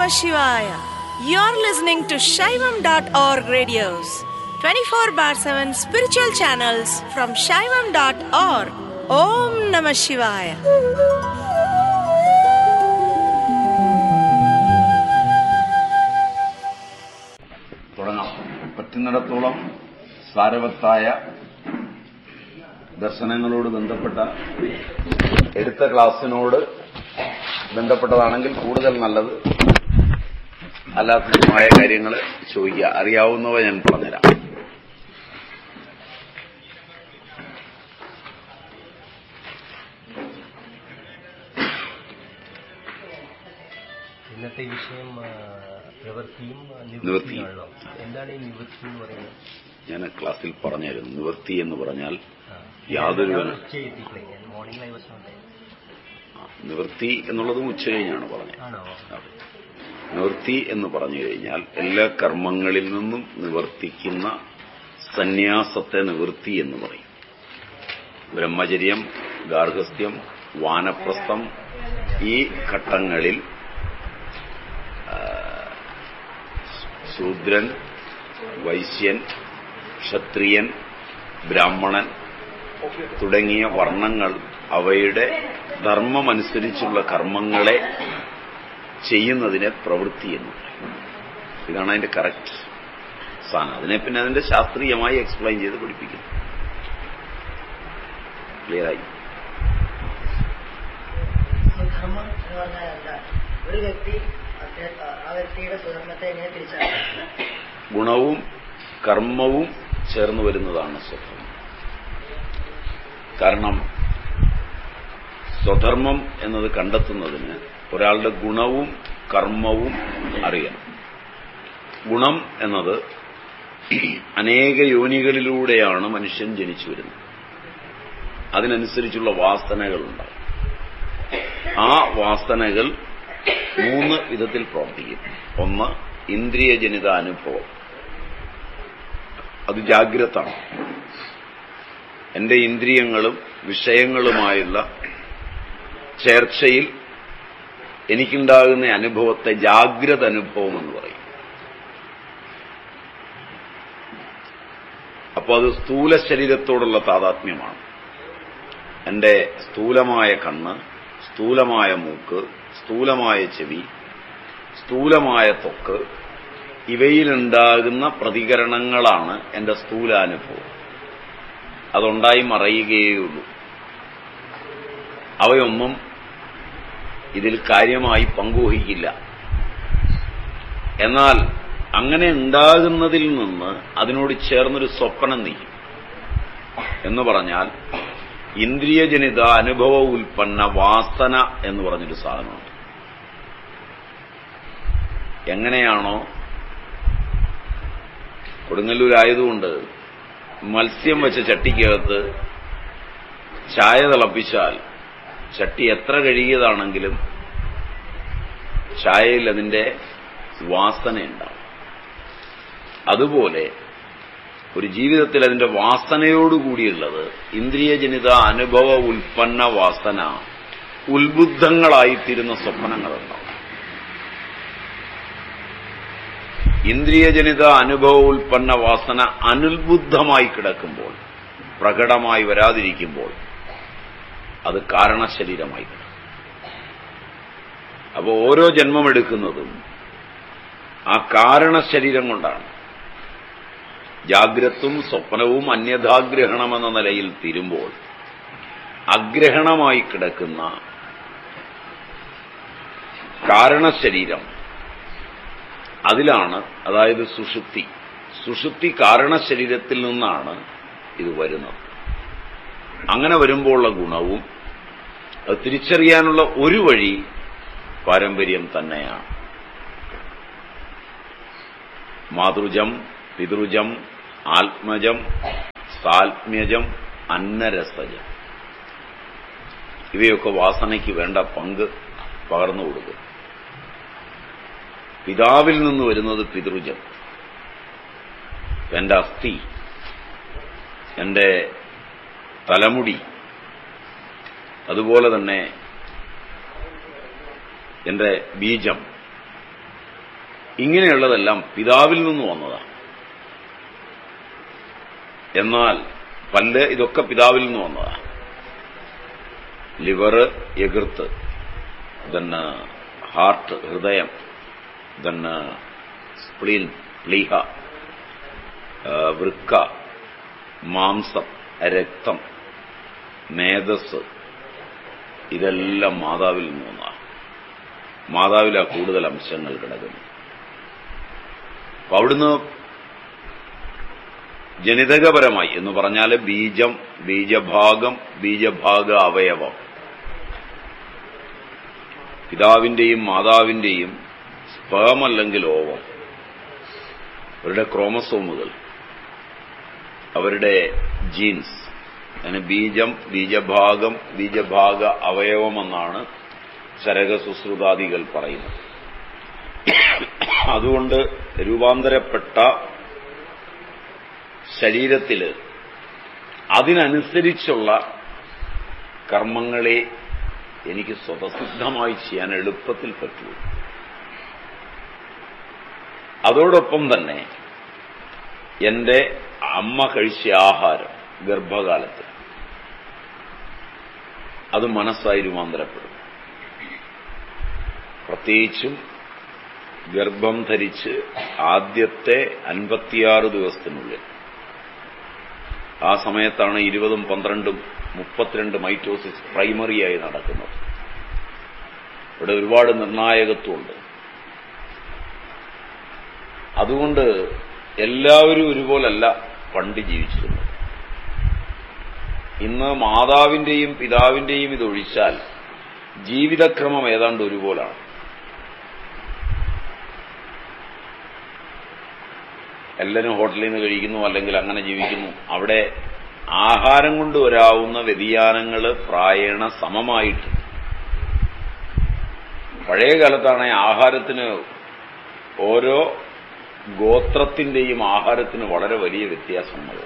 Namah Shivaya. You're listening to Shaivam.org radios, 24 bar 7 spiritual channels from Shaivam.org. Om Namah Shivaya. തുടങ്ങാം പറ്റുന്നിടത്തോളം സാരവത്തായ ദർശനങ്ങളോട് ബന്ധപ്പെട്ട എടുത്ത ക്ലാസ്സിനോട് ബന്ധപ്പെട്ടതാണെങ്കിൽ കൂടുതൽ നല്ലത് അല്ലാത്തതുമായ കാര്യങ്ങൾ ചോദിക്കുക അറിയാവുന്നവ ഞാൻ പറഞ്ഞുതരാം ഇന്നത്തെ വിഷയം ആ, പ്രവൃത്തിയും ആ, നിവൃത്തിയും. നിവൃത്തിയാണല്ലോ എന്താണ് ഈ നിവൃത്തി എന്ന് പറയുന്നത് ഞാൻ ക്ലാസ്സിൽ പറഞ്ഞായിരുന്നു നിവൃത്തി എന്ന് പറഞ്ഞാൽ ആ. യാതൊരു ഞാൻ ഉച്ചയെത്തിയിട്ടില്ല. ഞാൻ മോർണിംഗ് ഐ വാസ് നോട്ട് നിവൃത്തി എന്നുള്ളതും ഉച്ച കഴിഞ്ഞാണ് പറഞ്ഞത് ആണോ അതെ. നിവൃത്തി എന്ന് പറഞ്ഞു കഴിഞ്ഞാൽ എല്ലാ കർമ്മങ്ങളിൽ നിന്നും നിവർത്തിക്കുന്ന സന്യാസത്തെ നിവൃത്തി എന്ന് പറയും ബ്രഹ്മചര്യം ഗാർഹസ്ഥ്യം വാനപ്രസ്ഥം ഈ ഘട്ടങ്ങളിൽ ആ, ശൂദ്രൻ വൈശ്യൻ ക്ഷത്രിയൻ ബ്രാഹ്മണൻ തുടങ്ങിയ വർണ്ണങ്ങൾ അവയുടെ ധർമ്മമനുസരിച്ചുള്ള കർമ്മങ്ങളെ ചെയ്യുന്നതിനെ പ്രവൃത്തി എന്ന് പറയും ഇതാണ് അതിന്റെ കറക്റ്റ് സാധനം അതിനെ പിന്നെ അതിന്റെ ശാസ്ത്രീയമായി എക്സ്പ്ലെയിൻ ചെയ്ത് പഠിപ്പിക്കും ക്ലിയറായി സ്വധർമ്മം എന്ന് പറഞ്ഞാൽ എന്താ ഒരു വ്യക്തി അദ്ദേഹം ആ വ്യക്തിയുടെ സ്വധർമ്മത്തെ എങ്ങനെ തിരിച്ചറിയാം ഗുണവും കർമ്മവും ചേർന്ന് വരുന്നതാണ് സ്വധർമ്മം കാരണം സ്വധർമ്മം എന്നത് കണ്ടെത്തുന്നതിന് ഒരാളുടെ ഗുണവും കർമ്മവും അറിയണം ഗുണം എന്നത് അനേക യോനികളിലൂടെയാണ് മനുഷ്യൻ ജനിച്ചു വരുന്നത് അതിനനുസരിച്ചുള്ള വാസനകളുണ്ടാവും ആ വാസനകൾ മൂന്ന് വിധത്തിൽ പ്രവർത്തിക്കും ഒന്ന് ഇന്ദ്രിയജനിത അനുഭവം അത് ജാഗ്രതാണ് എന്റെ ഇന്ദ്രിയങ്ങളും വിഷയങ്ങളുമായുള്ള ചേർച്ചയിൽ എനിക്കുണ്ടാകുന്ന അനുഭവത്തെ ജാഗ്രത അനുഭവം എന്ന് പറയും അപ്പോൾ അത് സ്ഥൂല ശരീരത്തോടുള്ള താതാത്മ്യമാണ് എന്റെ സ്ഥൂലമായ കണ്ണ് സ്ഥൂലമായ മൂക്ക് സ്ഥൂലമായ ചെവി സ്ഥൂലമായ ത്വക്ക് ഇവയിലുണ്ടാകുന്ന പ്രതികരണങ്ങളാണ് എന്റെ സ്ഥൂലാനുഭവം അതുണ്ടായി മറയുകയുള്ളൂ അവയൊന്നും ഇതിൽ കാര്യമായി പങ്കുവഹിക്കില്ല എന്നാൽ അങ്ങനെ ഉണ്ടാകുന്നതിൽ നിന്ന് അതിനോട് ചേർന്നൊരു സ്വപ്നം നീക്കും എന്ന് പറഞ്ഞാൽ ഇന്ദ്രിയജനിത അനുഭവ ഉൽപ്പന്ന വാസന എന്ന് പറഞ്ഞൊരു സാധനമുണ്ട് എങ്ങനെയാണോ കൊടുങ്ങല്ലൂരായതുകൊണ്ട് മത്സ്യം വെച്ച ചട്ടിക്കകത്ത് ചായ തിളപ്പിച്ചാൽ ചട്ടി എത്ര കഴുകിയതാണെങ്കിലും ചായയിൽ അതിന്റെ വാസനയുണ്ടാവും അതുപോലെ ഒരു ജീവിതത്തിൽ അതിന്റെ വാസനയോടുകൂടിയുള്ളത് ഇന്ദ്രിയജനിത അനുഭവ ഉൽപ്പന്ന വാസന ഉത്ബുദ്ധങ്ങളായിത്തീരുന്ന സ്വപ്നങ്ങളുണ്ടാവും ഇന്ദ്രിയജനിത അനുഭവ ഉൽപ്പന്ന വാസന അനുത്ബുദ്ധമായി കിടക്കുമ്പോൾ പ്രകടമായി വരാതിരിക്കുമ്പോൾ അത് കാരണശരീരമായി കിടക്കും അപ്പോൾ ഓരോ ജന്മമെടുക്കുന്നതും ആ കാരണശരീരം കൊണ്ടാണ് ജാഗ്രത്തും സ്വപ്നവും അന്യഥാഗ്രഹണമെന്ന നിലയിൽ തീരുമ്പോൾ അഗ്രഹണമായി കിടക്കുന്ന കാരണശരീരം അതിലാണ് അതായത് സുഷുപ്തി സുഷുപ്തി കാരണശരീരത്തിൽ നിന്നാണ് ഇത് വരുന്നത് അങ്ങനെ വരുമ്പോഴുള്ള ഗുണവും അത് തിരിച്ചറിയാനുള്ള ഒരു വഴി പാരമ്പര്യം തന്നെയാണ് മാതൃജം പിതൃജം ആത്മജം സാത്മ്യജം അന്നരസജം ഇവയൊക്കെ വാസനയ്ക്ക് വേണ്ട പങ്ക് പകർന്നു കൊടുക്കും പിതാവിൽ നിന്ന് വരുന്നത് പിതൃജം എന്റെ അസ്ഥി എന്റെ തലമുടി അതുപോലെ തന്നെ എന്റെ ബീജം ഇങ്ങനെയുള്ളതെല്ലാം പിതാവിൽ നിന്ന് വന്നതാണ് എന്നാൽ പല്ല് ഇതൊക്കെ പിതാവിൽ നിന്ന് വന്നതാണ് ലിവർ എകിർത്ത് ദെന്ന് ഹാർട്ട് ഹൃദയം ദെന്ന് സ്പ്ലീൻ പ്ലീഹ ആ, വൃക്ക മാംസം രക്തം മേധസ് ഇതെല്ലാം മാതാവിൽ നിന്ന് വന്നതാണ് മാതാവിലാ കൂടുതൽ അംശങ്ങൾ കിടക്കുന്നു അപ്പൊ അവിടുന്ന് ജനിതകപരമായി എന്ന് പറഞ്ഞാൽ ബീജം ബീജഭാഗം ബീജഭാഗ അവയവം പിതാവിന്റെയും മാതാവിന്റെയും സ്പേം അല്ലെങ്കിൽ ഓവം അവരുടെ ക്രോമസോമുകൾ അവരുടെ ജീൻസ് അതിന് ബീജം ബീജഭാഗം ബീജഭാഗ അവയവമെന്നാണ് ചരകസുശ്രുതാദികൾ പറയുന്നത് അതുകൊണ്ട് രൂപാന്തരപ്പെട്ട ശരീരത്തില് അതിനനുസരിച്ചുള്ള കർമ്മങ്ങളെ എനിക്ക് സ്വതസിദ്ധമായി ചെയ്യാൻ എളുപ്പത്തിൽ പറ്റൂ അതോടൊപ്പം തന്നെ എന്റെ അമ്മ കഴിച്ച ആഹാരം ഗർഭകാലത്ത് അത് മനസ്സായി രൂപാന്തരപ്പെടും പ്രത്യേകിച്ചും ഗർഭം ധരിച്ച് ആദ്യത്തെ അൻപത്തിയാറ് ദിവസത്തിനുള്ളിൽ ആ സമയത്താണ് ഇരുപതും പന്ത്രണ്ടും മുപ്പത്തിരണ്ട് മൈറ്റോസിസ് പ്രൈമറിയായി നടക്കുന്നത് ഇവിടെ ഒരുപാട് നിർണായകത്വമുണ്ട് അതുകൊണ്ട് എല്ലാവരും ഒരുപോലല്ല പണ്ട് ജീവിച്ചിരുന്നത് ഇന്ന് മാതാവിന്റെയും പിതാവിന്റെയും ഇതൊഴിച്ചാൽ ജീവിതക്രമം ഏതാണ്ട് ഒരുപോലാണ് എല്ലാവരും ഹോട്ടലിൽ നിന്ന് കഴിക്കുന്നു അല്ലെങ്കിൽ അങ്ങനെ ജീവിക്കുന്നു അവിടെ ആഹാരം കൊണ്ട് വരാവുന്ന വ്യതിയാനങ്ങൾ പ്രായേണ സമമായിട്ട് പഴയ കാലത്താണ് ആഹാരത്തിന് ഓരോ ഗോത്രത്തിന്റെയും ആഹാരത്തിന് വളരെ വലിയ വ്യത്യാസങ്ങൾ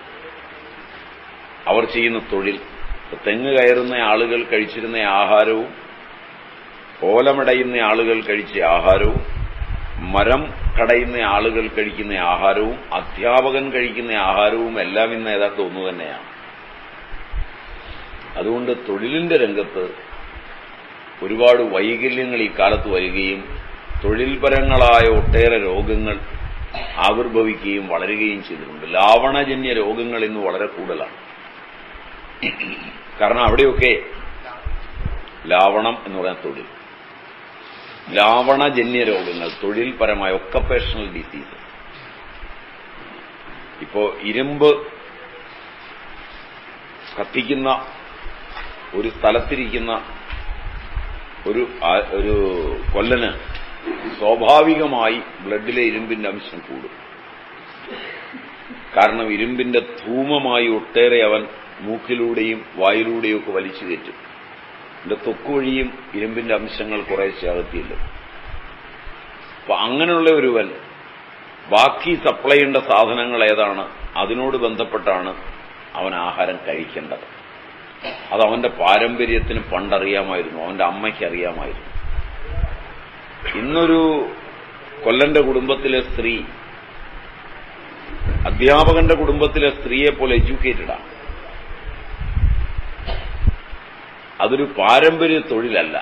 അവർ ചെയ്യുന്ന തൊഴിൽ തെങ്ങ് കയറുന്ന ആളുകൾ കഴിച്ചിരുന്ന ആഹാരവും ഓലമടയുന്ന ആളുകൾ കഴിച്ച ആഹാരവും മരം കടയുന്ന ആളുകൾ കഴിക്കുന്ന ആഹാരവും അധ്യാപകൻ കഴിക്കുന്ന ആഹാരവും എല്ലാം ഇന്ന് ഏതാണ്ട് ഒന്നു തന്നെയാണ് അതുകൊണ്ട് തൊഴിലിന്റെ രംഗത്ത് ഒരുപാട് വൈകല്യങ്ങൾ ഈ കാലത്ത് വരികയും തൊഴിൽപരങ്ങളായ ഒട്ടേറെ രോഗങ്ങൾ ആവിർഭവിക്കുകയും വളരുകയും ചെയ്തിട്ടുണ്ട് ലാവണജന്യ രോഗങ്ങൾ ഇന്ന് വളരെ കൂടുതലാണ് കാരണം അവിടെയൊക്കെ ലാവണം എന്ന് പറയുന്ന തൊഴിൽ ലാവണജന്യ രോഗങ്ങൾ തൊഴിൽപരമായ ഒക്കപ്പേഷണൽ ഡിസീസസ് ഇപ്പോ ഇരുമ്പ് കത്തിക്കുന്ന ഒരു സ്ഥലത്തിരിക്കുന്ന ഒരു ആ- ഒരു കൊല്ലന് സ്വാഭാവികമായി ബ്ലഡിലെ ഇരുമ്പിന്റെ അംശം കൂടും കാരണം ഇരുമ്പിന്റെ ധൂമമായി ഒട്ടേറെ അവൻ മൂക്കിലൂടെയും വായിലൂടെയും ഒക്കെ വലിച്ചു കയറ്റും എന്റെ തൊക്കുവഴിയും ഇരുമ്പിന്റെ അംശങ്ങൾ കുറേശ്ശെ അകത്തിയില്ല അപ്പൊ അങ്ങനെയുള്ള ഒരുവൻ ബാക്കി സപ്ലൈ ചെയ്യേണ്ട സാധനങ്ങൾ ഏതാണ് അതിനോട് ബന്ധപ്പെട്ടാണ് അവൻ ആഹാരം കഴിക്കേണ്ടത് അത് അവന്റെ പാരമ്പര്യത്തിന് പണ്ടറിയാമായിരുന്നു അവന്റെ അമ്മയ്ക്ക് അറിയാമായിരുന്നു ഇന്നൊരു കൊല്ലന്റെ കുടുംബത്തിലെ സ്ത്രീ അധ്യാപകന്റെ കുടുംബത്തിലെ സ്ത്രീയെ പോലെ എഡ്യൂക്കേറ്റഡ് ആണ് അതൊരു പാരമ്പര്യ തൊഴിലല്ല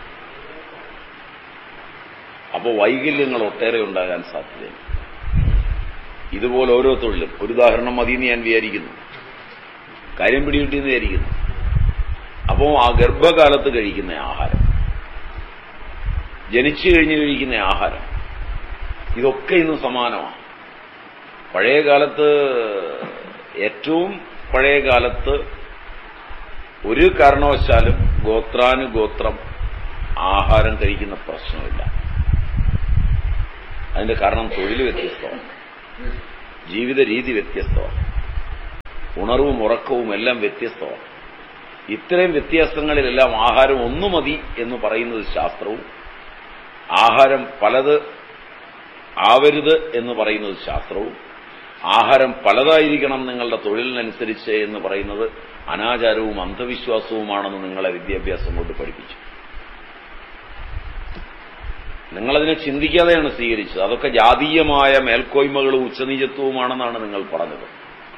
അപ്പോൾ വൈകല്യങ്ങൾ ഒട്ടേറെ ഉണ്ടാകാൻ സാധ്യതയുണ്ട് ഇതുപോലെ ഓരോ തൊഴിലും ഒരു ഉദാഹരണം മതിയെന്ന് ഞാൻ വിചാരിക്കുന്നു കാര്യം പിടികിട്ടിയെന്ന് വിചാരിക്കുന്നു അപ്പോൾ ആ ഗർഭകാലത്ത് കഴിക്കുന്ന ആഹാരം ജനിച്ചു കഴിഞ്ഞ് കഴിക്കുന്ന ആഹാരം ഇതൊക്കെ ഇന്ന് സമാനമാണ് പഴയ കാലത്ത് ഏറ്റവും പഴയ കാലത്ത് ഒരു കാരണവശാലും ഗോത്രാനുഗോത്രം ആഹാരം കഴിക്കുന്ന പ്രശ്നമില്ല അതിന്റെ കാരണം തൊഴിൽ വ്യത്യസ്തമാണ് ജീവിത രീതി വ്യത്യസ്തമാണ് ഉണർവും ഉറക്കവും എല്ലാം വ്യത്യസ്തമാണ് ഇത്രയും വ്യത്യാസങ്ങളിലെല്ലാം ആഹാരം ഒന്നു മതി എന്ന് പറയുന്നത് ശാസ്ത്രവും ആഹാരം പലത് ആവരുത് എന്ന് പറയുന്നത് ശാസ്ത്രവും ആഹാരം പലതായിരിക്കണം നിങ്ങളുടെ തൊഴിലിനനുസരിച്ച് എന്ന് പറയുന്നത് അനാചാരവും അന്ധവിശ്വാസവുമാണെന്ന് നിങ്ങളെ വിദ്യാഭ്യാസം കൊണ്ട് പഠിപ്പിച്ചു നിങ്ങളതിനെ ചിന്തിക്കാതെയാണ് സ്വീകരിച്ചത് അതൊക്കെ ജാതീയമായ മേൽക്കോയ്മകളും ഉച്ചനീചത്വവുമാണെന്നാണ് നിങ്ങൾ പറഞ്ഞത്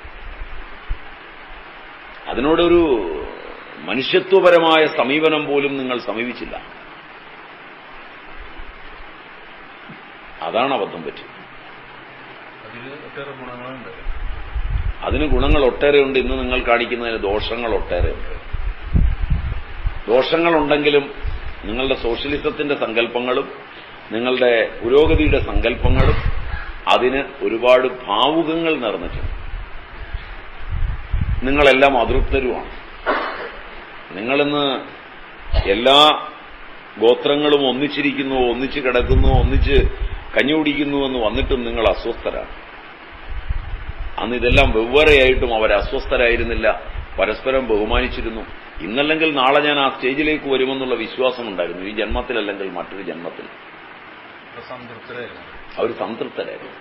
അതിനോടൊരു മനുഷ്യത്വപരമായ സമീപനം പോലും നിങ്ങൾ സമീപിച്ചില്ല അതാണ് അബദ്ധം പറ്റിയത് അതിൽ ഒട്ടേറെ ഗുണങ്ങളുണ്ട് അതിന് ഗുണങ്ങൾ ഒട്ടേറെയുണ്ട് ഇന്ന് നിങ്ങൾ കാണിക്കുന്നതിന് ദോഷങ്ങൾ ഒട്ടേറെയുണ്ട് ദോഷങ്ങളുണ്ടെങ്കിലും നിങ്ങളുടെ സോഷ്യലിസത്തിന്റെ സങ്കല്പങ്ങളും നിങ്ങളുടെ പുരോഗതിയുടെ സങ്കല്പങ്ങളും അതിന് ഒരുപാട് ഭാവുകങ്ങൾ നിറഞ്ഞിട്ടുണ്ട് നിങ്ങളെല്ലാം അതൃപ്തരുമാണ് നിങ്ങളിന്ന് എല്ലാ ഗോത്രങ്ങളും ഒന്നിച്ചിരിക്കുന്നു ഒന്നിച്ച് കിടക്കുന്നു ഒന്നിച്ച് കഞ്ഞി കുടിക്കുന്നു എന്ന് വന്നിട്ടും നിങ്ങൾ അസ്വസ്ഥരാണ് അന്ന് ഇതെല്ലാം വെവ്വേറെയായിട്ടും അവർ അസ്വസ്ഥരായിരുന്നില്ല പരസ്പരം ബഹുമാനിച്ചിരുന്നു ഇന്നല്ലെങ്കിൽ നാളെ ഞാൻ ആ സ്റ്റേജിലേക്ക് വരുമെന്നുള്ള വിശ്വാസമുണ്ടായിരുന്നു ഈ ജന്മത്തിലല്ലെങ്കിൽ മറ്റൊരു ജന്മത്തിൽ ഇപ്പൊ സംതൃപ്തരായിരുന്നു അവർ സംതൃപ്തരായിരുന്നു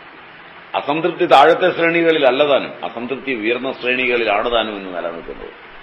അസംതൃപ്തി താഴത്തെ ശ്രേണികളിൽ അല്ലതാനും അസംതൃപ്തി ഉയർന്ന ശ്രേണികളിലാണ് താനും ഇന്ന് നിലനിൽക്കുന്നത്